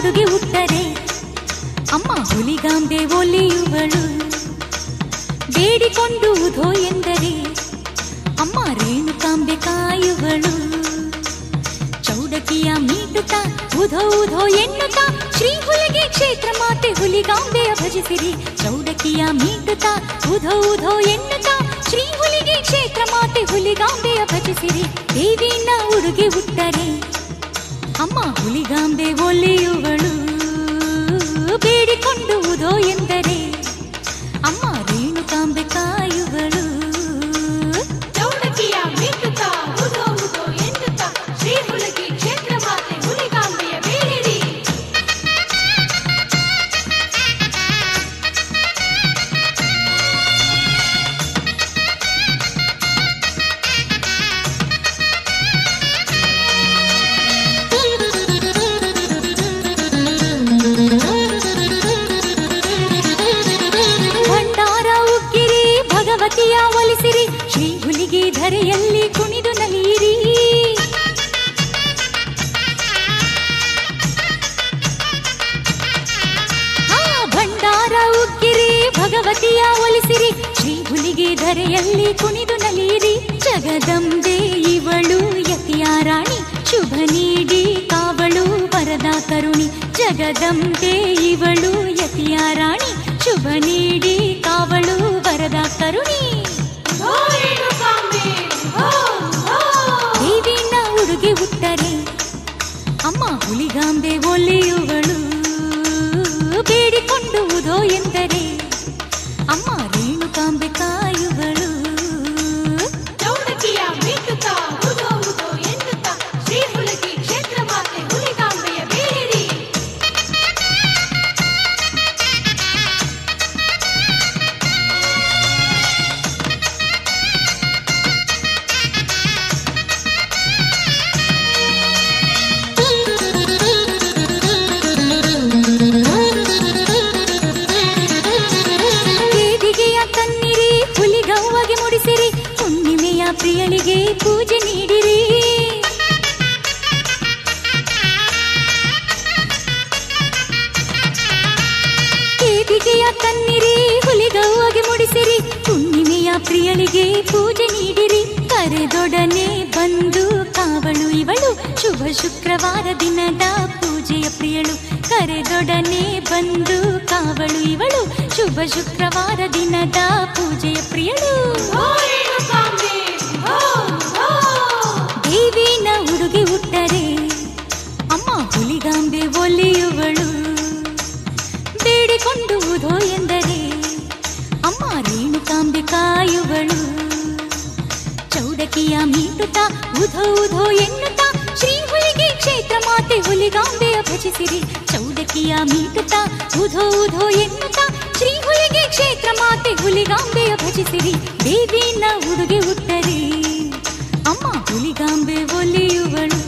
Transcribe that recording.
ಹುಡುಗಿ ಹುಟ್ಟರೆ ಅಮ್ಮ ಹುಲಿಗಾಂಬೆ ಒಲಿಯುವಳು ಬೇಡಿಕೊಂಡು ಉಧೋ ಎಂದರೆ ಅಮ್ಮ ರೇಣುಕಾಂಬೆ ಕಾಯುವಳು ಚೌಡಕಿಯ ಮೀಟುತ್ತ ಉಧೋ ಉಧೋ ಎನ್ನುತ್ತ ಶ್ರೀ ಹುಲಿಗೆ ಕ್ಷೇತ್ರ ಮಾತೆ ಹುಲಿಗಾಂಬೆಯ ಭಜಿಸಿರಿ ಚೌಡಕಿಯ ಮೀಟುತ್ತ ಉಧೋ ಉಧೋ ಎನ್ನುತ್ತ ಶ್ರೀ ಹುಲಿಗೆ ಕ್ಷೇತ್ರ ಮಾತೆ ಹುಲಿಗಾಂಬೆಯ ಭಜಿಸಿರಿ ದೇವಿನ ಉಡುಗೆ ಹುಟ್ಟರೆ ಅಮ್ಮ ಹುಲಿಗಾಂಬೆ ಒಲಿಯುವಳು ಬೇಡಿಕೊಂಡು ಉದೋ ಎಂದರೆ ಅಮ್ಮ ರೇಣುಕಾಂಬೆ ಕಾಯುವಳು ಚೌಡಕಿಯ ಮೀಟುತ್ತ ಉದೋ ಉದೋ ಎನ್ನುತ್ತ ಶ್ರೀ ಹುಲಗಿ ಕ್ಷೇತ್ರ ಮಾತೆ ಹುಲಿಗಾಂಬೆಯ ಬೇಡಿರಿ ಭಂಡಾರ ಉಕ್ಕಿರಿ ಭಗವತಿಯ ಒಲಿಸಿರಿ ಶ್ರೀ ಹುಲಿಗೆ ಧರೆಯಲ್ಲಿ ಕುಣಿದು ನಲಿಯಿರಿ ಆ ಭಂಡಾರ ಉಕ್ಕಿರಿ ಭಗವತಿಯ ಒಲಿಸಿರಿ ಶ್ರೀ ಹುಲಿಗೆ ಧರೆಯಲ್ಲಿ ಕುಣಿದು ನಲಿಯಿರಿ ಜಗದಂಬೆ ಇವಳು ಯತಿಯ ರಾಣಿ ಶುಭ ನೀಡಿ ಕಾವಳು ವರದ ಕರುಣಿ ಜಗದಂಬೆ ಇವಳು ಯತಿಯ ರಾಣಿ ಶುಭ ನೀಡಿ ಕಾವಳು ವರದ ಕರುಣಿ ಓ ರೇಣುಕಾಂಬೆ ಓ ಓ ದೇವಿನ ಉಡುಗೆ ಹುಟ್ಟರೆ ಅಮ್ಮ ಹುಲಿಗಾಂಬೆ ಒಲಿಯುವಳು ಬೇಡಿಕೊಂಡು ಉದೋ ಎಂದರೆ ಅಮ್ಮ ರೇಣುಕಾಂಬೆ ಕಾಯುವಳು ಚೌಡಕಿಯ ಮೀಟುತ್ತ ಉದೋ ಉದೋ ಎನ್ನುತ್ತ ಶ್ರೀ ಹುಲಗಿ ಕ್ಷೇತ್ರ ಮಾತೆ ಹುಲಿಗಾಂಬೆಯ ಬೇಡಿರಿ ದೇವಿಗೆಯ ಕಣ್ಣಿರಿ ಹುಲಿಗವ್ವಗೆ ಮುಡಿಸಿರಿ ಹುಣ್ಣಿಮೆಯ ಪ್ರಿಯಳಿಗೆ ಪೂಜೆ ನೀಡಿರಿ ದೇವಿಗೆಯ ಕಣ್ಣಿರಿ ಹುಲಿಗವ್ವಗೆ ಮುಡಿಸಿರಿ ಹುಣ್ಣಿಮೆಯ ಪ್ರಿಯಳಿಗೆ ಪೂಜೆ ನೀಡಿರಿ ಕರೆದೊಡನೆ ಬಂದು ಕಾವಳು ಇವಳು ಶುಭ ಶುಕ್ರವಾರ ದಿನದ ಪೂಜೆಯ ಪ್ರಿಯಳು ಕರೆದೊಡನೆ ಬಂದು ಕಾವಳು ಇವಳು ಶುಭ ಶುಕ್ರವಾರ ದಿನದ ಪೂಜೆಯ ಪ್ರಿಯಳು ಓ ರೇಣುಕಾಂಬೆ ಓ ಓ ದೇವಿನ ಉಡುಗೆ ಹುಟ್ಟರೆ ಅಮ್ಮ ಹುಲಿಗಾಂಬೆ ಒಲಿಯುವಳು ಬೇಡಿಕೊಂಡು ಉದೋ ಎಂದರೆ ಅಮ್ಮ ರೇಣುಕಾಂಬೆ ಕಾಯುವಳು ಚೌಡಕಿಯ ಮೀಟುತ್ತ ಉಧೋ ಉಧೋ ಎನ್ನುತ್ತ ಶ್ರೀ ಹುಲಿಗೆ ಕ್ಷೇತ್ರ ಮಾತೆ ಹುಲಿಗಾಂಬೆಯ ಭಜಿಸಿರಿ ಚೌಡಕಿಯ ಮೀಟುತ್ತ ಉಧೋ ಉಧೋ ಎನ್ನುತ್ತ ಶ್ರೀ ಹುಲಿಗೆ ಕ್ಷೇತ್ರ ಮಾತೆ ಹುಲಿಗಾಂಬೆಯ ಭಜಿಸಿರಿ ದೇವಿನ ಉಡುಗೆ ಹುಟ್ಟರೆ ಅಮ್ಮ ಹುಲಿಗಾಂಬೆ ಒಲಿಯುವಳು